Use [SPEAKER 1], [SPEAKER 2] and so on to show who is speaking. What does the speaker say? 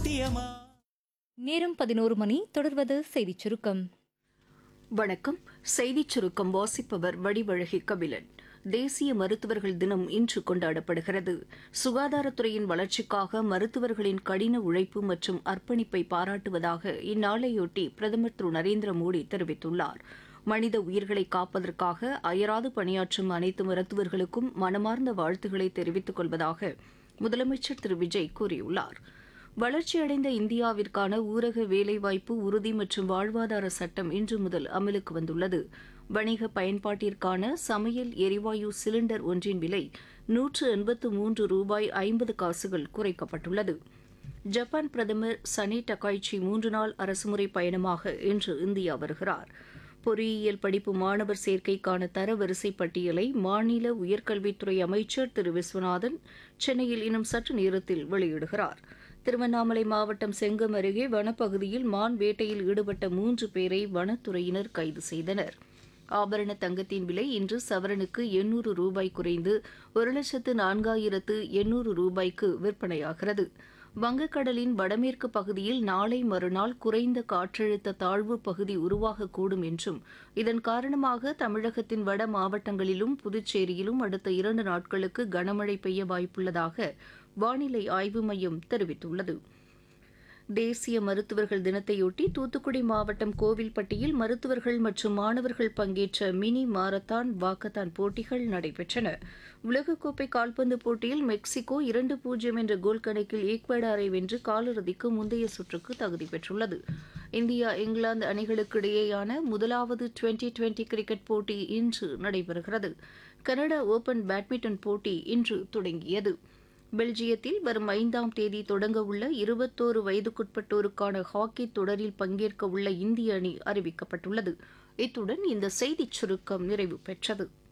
[SPEAKER 1] சத்தியமா
[SPEAKER 2] நேரம் பதினோரு மணி தொடர்வது செய்திச் சுருக்கம்
[SPEAKER 3] வணக்கம் செய்திச் சுருக்கம் வாசிப்பவர் வடிவழகி கபிலன் தேசிய மருத்துவர்கள் தினம் இன்று கொண்டாடப்படுகிறது சுகாதாரத்துறையின் வளர்ச்சிக்காக மருத்துவர்களின் கடின உழைப்பு மற்றும் அர்ப்பணிப்பை பாராட்டுவதாக இந்நாளையொட்டி பிரதமர் திரு நரேந்திர மோடி தெரிவித்துள்ளார் மனித உயிர்களை காப்பதற்காக அயராது பணியாற்றும் அனைத்து மருத்துவர்களுக்கும் மனமார்ந்த வாழ்த்துக்களை தெரிவித்துக் கொள்வதாக முதலமைச்சர் திரு விஜய் கூறியுள்ளார் வளர்ச்சியடைந்த இந்தியாவிற்கான ஊரக வேலைவாய்ப்பு உறுதி மற்றும் வாழ்வாதார சட்டம் இன்று முதல் அமலுக்கு வந்துள்ளது வணிக பயன்பாட்டிற்கான சமையல் எரிவாயு சிலிண்டர் ஒன்றின் விலை நூற்று எண்பத்து மூன்று ரூபாய் ஐம்பது காசுகள் குறைக்கப்பட்டுள்ளது ஜப்பான் பிரதமர் சனி டக்காய்ச்சி மூன்று நாள் அரசுமுறை பயணமாக இன்று இந்தியா வருகிறார் பொறியியல் படிப்பு மாணவர் சேர்க்கைக்கான தரவரிசை பட்டியலை மாநில உயர்கல்வித்துறை அமைச்சர் திரு விஸ்வநாதன் சென்னையில் இன்னும் சற்று நேரத்தில் வெளியிடுகிறார் திருவண்ணாமலை மாவட்டம் செங்கம் அருகே வனப்பகுதியில் மான் வேட்டையில் ஈடுபட்ட மூன்று பேரை வனத்துறையினர் கைது செய்தனர் ஆபரண தங்கத்தின் விலை இன்று சவரனுக்கு எண்ணூறு ரூபாய் குறைந்து ஒரு லட்சத்து நான்காயிரத்து எண்ணூறு ரூபாய்க்கு விற்பனையாகிறது வங்கக்கடலின் வடமேற்கு பகுதியில் நாளை மறுநாள் குறைந்த காற்றழுத்த தாழ்வு பகுதி உருவாகக்கூடும் என்றும் இதன் காரணமாக தமிழகத்தின் வட மாவட்டங்களிலும் புதுச்சேரியிலும் அடுத்த இரண்டு நாட்களுக்கு கனமழை பெய்ய வாய்ப்புள்ளதாக வானிலை ஆய்வு மையம் தெரிவித்துள்ளது தேசிய மருத்துவர்கள் தினத்தையொட்டி தூத்துக்குடி மாவட்டம் கோவில்பட்டியில் மருத்துவர்கள் மற்றும் மாணவர்கள் பங்கேற்ற மினி மாரத்தான் வாக்கத்தான் போட்டிகள் நடைபெற்றன உலகக்கோப்பை கால்பந்து போட்டியில் மெக்சிகோ இரண்டு பூஜ்ஜியம் என்ற கோல் கணக்கில் ஈக்வடாரை வென்று காலிறுதிக்கு முந்தைய சுற்றுக்கு தகுதி பெற்றுள்ளது இந்தியா இங்கிலாந்து அணிகளுக்கு இடையேயான முதலாவது டுவெண்டி டுவெண்டி கிரிக்கெட் போட்டி இன்று நடைபெறுகிறது கனடா ஓபன் பேட்மிண்டன் போட்டி இன்று தொடங்கியது பெல்ஜியத்தில் வரும் ஐந்தாம் தேதி தொடங்க உள்ள இருபத்தோரு வயதுக்குட்பட்டோருக்கான ஹாக்கி தொடரில் பங்கேற்க உள்ள இந்திய அணி அறிவிக்கப்பட்டுள்ளது இத்துடன் இந்த செய்திச் சுருக்கம் நிறைவு பெற்றது